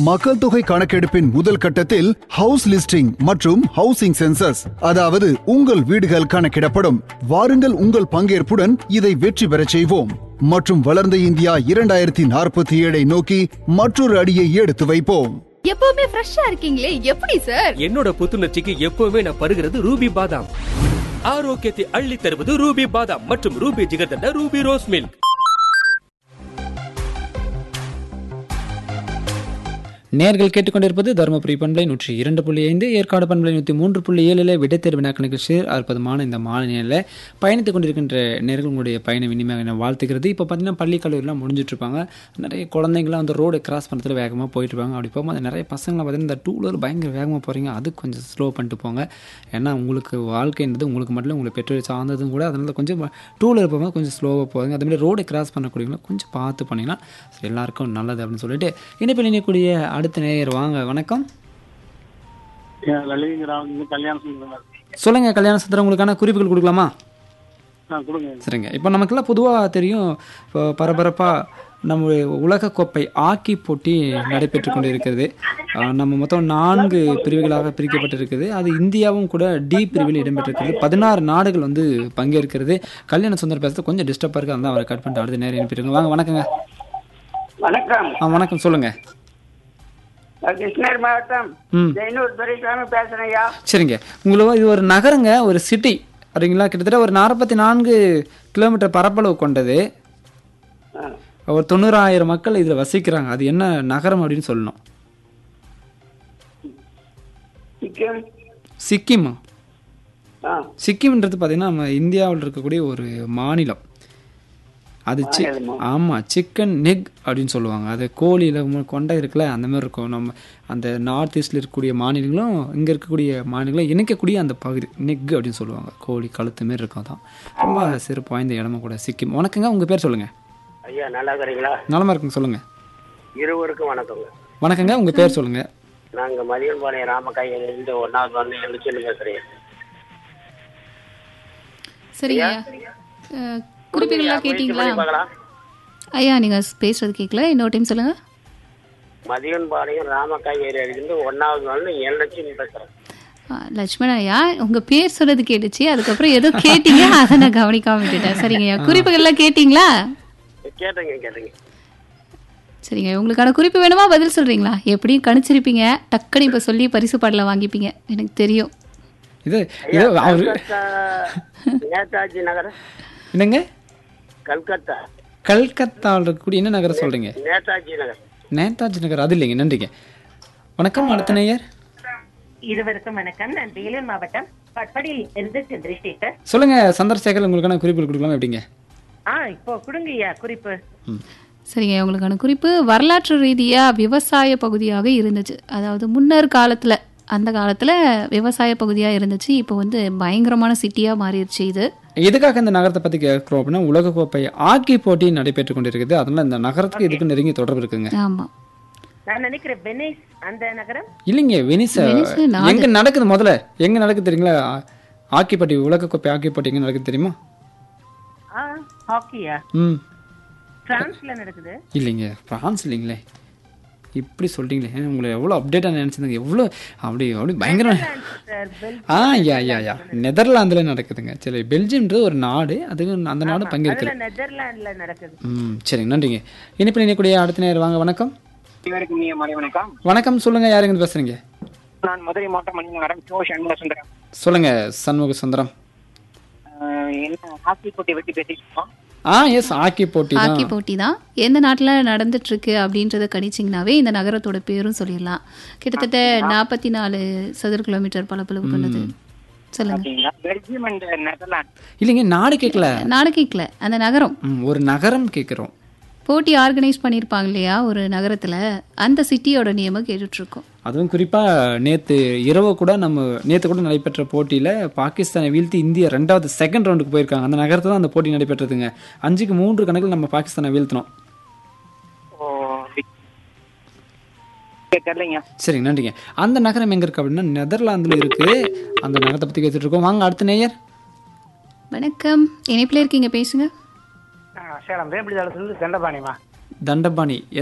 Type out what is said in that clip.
மக்கள் தொகை கணக்கெடுப்பின் முதல் கட்டத்தில் ஹவுஸ் லிஸ்டிங் மற்றும் ஹவுசிங் சென்சஸ் அதாவது உங்கள் வீடுகள் கணக்கிடப்படும் வாருங்கள் உங்கள் பங்கேற்புடன் இதை வெற்றி பெறச் செய்வோம் மற்றும் வளர்ந்த இந்தியா இரண்டாயிரத்தி நாற்பத்தி ஏழை நோக்கி மற்றொரு அடியை எடுத்து வைப்போம் எப்பவுமே ஃப்ரெஷ்ஷா இருக்கீங்களே எப்படி சார் என்னோட புத்துணர்ச்சிக்கு எப்பவுமே நான் பருகிறது ரூபி பாதாம் ஆரோக்கியத்தை அள்ளி தருவது ரூபி பாதாம் மற்றும் Ruby jigarthanda Ruby rose milk நேர்கள் கேட்டுக்கொண்டிருப்பது தருமபுரி பண்பலை நூற்றி இரண்டு புள்ளி ஐந்து ஏற்காடு பண்பலை நூற்றி மூன்று புள்ளி ஏழில் விடைத்தேர்வு வினாக்க நிகழ்ச்சி அற்புதமான இந்த மாலை நேரில் பயணித்துக் கொண்டிருக்கின்ற நேர்கள் உங்களுடைய பயணம் இனிமையாக நான் வாழ்த்துக்கிறது இப்போ பார்த்தீங்கன்னா பள்ளி கல்லூரிலாம் முடிஞ்சிட்டு இருப்பாங்க நிறைய குழந்தைங்களாம் வந்து ரோடு கிராஸ் பண்ணுறதுல வேகமாக போயிட்டு இருப்பாங்க அப்படி போகும்போது நிறைய பசங்களை பார்த்தீங்கன்னா இந்த டூ வீலர் பயங்கர வேகமாக போகிறீங்க அது கொஞ்சம் ஸ்லோ பண்ணிட்டு போங்க ஏன்னா உங்களுக்கு வாழ்க்கைன்றது உங்களுக்கு மட்டும் இல்லை உங்களுக்கு பெற்றோர் சார்ந்ததும் கூட அதனால் கொஞ்சம் டூ வீலர் போகும்போது கொஞ்சம் ஸ்லோவாக போகுங்க அதே மாதிரி ரோடு கிராஸ் பண்ணக்கூடியவங்க கொஞ்சம் பார்த்து பண்ணிங்கன்னா எல்லாருக்கும் நல்லது அப்படின்னு சொல்லிட்டு இனிப்பில் இணையக்கூடிய அடுத்த நேயர் வாங்க வணக்கம் லலிதங்கிறாங்க கல்யாணம் சொல்லுங்க சொல்லுங்க கல்யாண சுந்தரம் உங்களுக்கான குறிப்புகள் கொடுக்கலாமா ஆ கொடுங்க சரிங்க இப்போ நமக்கெல்லாம் பொதுவாக தெரியும் இப்போ பரபரப்பாக நம்முடைய உலகக்கோப்பை ஆக்கி போட்டி நடைபெற்று கொண்டு இருக்கிறது ஆஹ் நம்ம மொத்தம் நான்கு பிரிவுகளாக பிரிக்கப்பட்டிருக்குது அது இந்தியாவும் கூட டி பிரிவில் இடம்பெற்றிருக்கிறது பதினாறு நாடுகள் வந்து பங்கேற்கிறது கல்யாண சுந்தரம் பேசுறது கொஞ்சம் டிஸ்டர்பாக இருக்குது அதான் அவரை கட் பண்ணிட்டு அடுத்த நேரம் அனுப்பிடுங்க வாங்க வணக்கங்க வணக்கம் ஆ வணக்கம் சொல்லுங்க நான் கிருஷ்ணகிரி மாவட்டம் ம் ஜெயனூர் துரைசாமி பேசுறேன் ஐயா சரிங்க உங்களுக்கு இது ஒரு நகரங்க ஒரு சிட்டி சரிங்களா கிட்டத்தட்ட ஒரு நாற்பத்தி நான்கு கிலோமீட்டர் பரப்பளவு கொண்டது ஆ. ஒரு தொண்ணூறாயிரம் மக்கள் இதில் வசிக்கிறாங்க அது என்ன நகரம் அப்படின்னு சொல்லணும் சிக்கிம் சிக்கிம் ஆ சிக்கிம்ன்றது பார்த்தீங்கன்னா நம்ம இந்தியாவில் இருக்கக்கூடிய ஒரு மாநிலம் அது சி மாநிலமா? ஆமாம் சிக்கன் நெக் அப்படின்னு சொல்லுவாங்க அது கோழியில் கொண்டை இருக்குல்ல அந்த மாதிரி இருக்கும் நம்ம அந்த நார்த் ஈஸ்டில் இருக்கக்கூடிய மாநிலங்களும் இங்கே இருக்கக்கூடிய மாநிலங்களும் இணைக்கக்கூடிய அந்த பகுதி நெக் அப்படின்னு சொல்லுவாங்க கோழி கழுத்து மாரி இருக்கும் அதான் ரொம்ப சிறப்பு வாய்ந்த இடமும் கூட சிக்கிம் வணக்கங்க உங்கள் பேர் சொல்லுங்கள் ஐயா நல்லா இருக்கிறீங்களா நலமா இருக்குங்க சொல்லுங்கள் இருவருக்கும் வணக்கங்க வணக்கங்க உங்கள் பேர் சொல்லுங்கள் நாங்க மதியன்பாளையம் ராமக்காயிலிருந்து ஒன்னாவது வந்து எழுச்சின்னு பேசுறேன் சரிங்க அஹ், குறிப்புகள்லாம் கேட்டீங்களா பார்க்கலாம் ஐயா நீங்க பேசுறது கேட்கல இன்னொரு டைம் சொல்லுங்க மதியன்பாளையம் ராமக்காய் ஏரியாவிலிருந்து ஒன்னாவது வந்து எழுச்சின்னு பேசுறேன் அஹ், லட்சுமணன் ஐயா உங்க பேர் சொன்னது கேட்டுச்சு அதுக்கப்புறம் ஏதோ கேட்டீங்க அதை நான் கவனிக்காம விட்டுட்டேன் சரிங்க ஐயா குறிப்புகள்லாம் கேட்டீங்களா கேட்டேங்க கேட்டேங்க சரிங்க உங்களுக்கான குறிப்பு வேணுமா பதில் சொல்றீங்களா எப்படியும் கணிச்சிருப்பீங்க டக்குன்னு இப்போ சொல்லி பரிசு பாடல வாங்கிப்பீங்க எனக்கு தெரியும் இது இது அவர் கல்கத்தா நேதாஜி நகர் என்னங்க கல்கத்தா கல்கத்தாவில் இருக்கக்கூடிய என்ன நகரம் சொல்கிறீங்க நேதாஜி நகர் நேதாஜி நகர் அது இல்லைங்க நன்றிங்க வணக்கம் அடுத்த நேயர் இருவருக்கும் வணக்கம் நான் வேலூர் மாவட்டம் பட்படியில் இருந்து சந்திரசேகர் சொல்லுங்க சந்திரசேகர் உங்களுக்கான குறிப்புகள் கொடுக்கலாம் எப்படிங்க ஆ இப்போ கொடுங்கய்யா குறிப்பு சரிங்க உங்களுக்கான குறிப்பு வரலாற்று ரீதியா விவசாய பகுதியாக இருந்துச்சு அதாவது முன்னர் காலத்துல அந்த காலத்துல விவசாய பகுதியா இருந்துச்சு இப்போ வந்து பயங்கரமான சிட்டியா மாறிடுச்சு இது எதுக்காக இந்த நகரத்தை பத்தி கேட்குறோம் அப்படின்னா உலகக்கோப்பை ஆக்கி போட்டி நடைபெற்று கொண்டிருக்குது அதனால இந்த நகரத்துக்கு இதுக்கு நெருங்கி தொடர்பு இருக்குங்க ஆமா நான் நினைக்கிறேன் வெனிஸ் அந்த நகரம் இல்லைங்க வெனிஸ் வெனிஸ் நாடு. எங்க நடக்குது முதல்ல எங்க நடக்குது தெரியுங்களா ஆக்கி போட்டி உலகக்கோப்பை ஆக்கி போட்டி எங்க நடக்குது தெரியுமா ஆ ஹாக்கியா ம் பிரான்ஸ்ல நடக்குது இல்லைங்க பிரான்ஸ் இல்லைங்களே இப்படி சொல்றீங்களே உங்களை எவ்வளோ அப்டேட்டாக நினச்சிருந்தேங்க எவ்வளோ அப்படி அப்படி பயங்கர சார் பெல் ஆ யா யா யா நெதர்லாந்தில் நடக்குதுங்க சரி பெல்ஜியம்ன்றது ஒரு நாடு அது அந்த நாடு பங்கேற்கல அதுல நெதர்லாண்ட்ல நடக்குது ம் சரிங்க நன்றிங்க இனிப்பில் இணையக்கூடிய அடுத்த நேரம் வாங்க வணக்கம் அனைவருக்கும் இனிய மாலை வணக்கம் வணக்கம் சொல்லுங்க யாருங்க பேசுறீங்க நான் மதுரை மாவட்டம் மணிநகரம் சோ சண்முக சுந்தரம் சொல்லுங்க சண்முக சுந்தரம் ஆஹ் என்ன ஹாக்கி போட்டி பற்றி பேசிக்கோம் ஆ எஸ் ஆக்கி போட்டி ஹாக்கி தான் போட்டி தான் எந்த நாட்டில் நடந்துட்டு இருக்கு அப்படின்றத கணிச்சிங்கனாவே இந்த நகரத்தோட பேரும் சொல்லிடலாம் கிட்டத்தட்ட நாற்பத்தி நாலு சதுர கிலோமீட்டர் பளபளவு கொண்டது சொல்லுங்க அப்படிங்களா பெல்ஜியம் அண்ட் நெதர்லாந்து இல்லைங்க நாடு கேட்கல நாடு கேட்கல அந்த நகரம் ம், ஒரு நகரம் கேட்குறோம் போட்டி ஆர்கனைஸ் பண்ணியிருப்பாங்க இல்லையா ஒரு நகரத்துல அந்த சிட்டியோட நியமம் கேட்டுட்டு இருக்கோம் அதுவும் குறிப்பாக நேற்று இரவு கூட நம்ம நேற்று கூட நடைபெற்ற போட்டியில் பாகிஸ்தானை வீழ்த்தி இந்தியா ரெண்டாவது செகண்ட் ரவுண்டுக்கு போயிருக்காங்க அந்த நகரத்தில் தான் அந்த போட்டி நடைபெற்றதுங்க அஞ்சுக்கு மூன்று கணக்கில் நம்ம பாகிஸ்தானை வீழ்த்தினோம் ஓ தெரியலைங்க சரிங்க நன்றிங்க அந்த நகரம் எங்கே இருக்குது அப்படின்னா நெதர்லாந்தில் இருக்குது அந்த நகரத்தை பற்றி கேட்டுட்டு இருக்கோம் வாங்க அடுத்த நேயர் வணக்கம் இணைப்பில் இருக்கீங்க பேசுங்க சேலம் வேப்பிடி தளத்துலேருந்து தண்டபாணிமா தண்டபாணி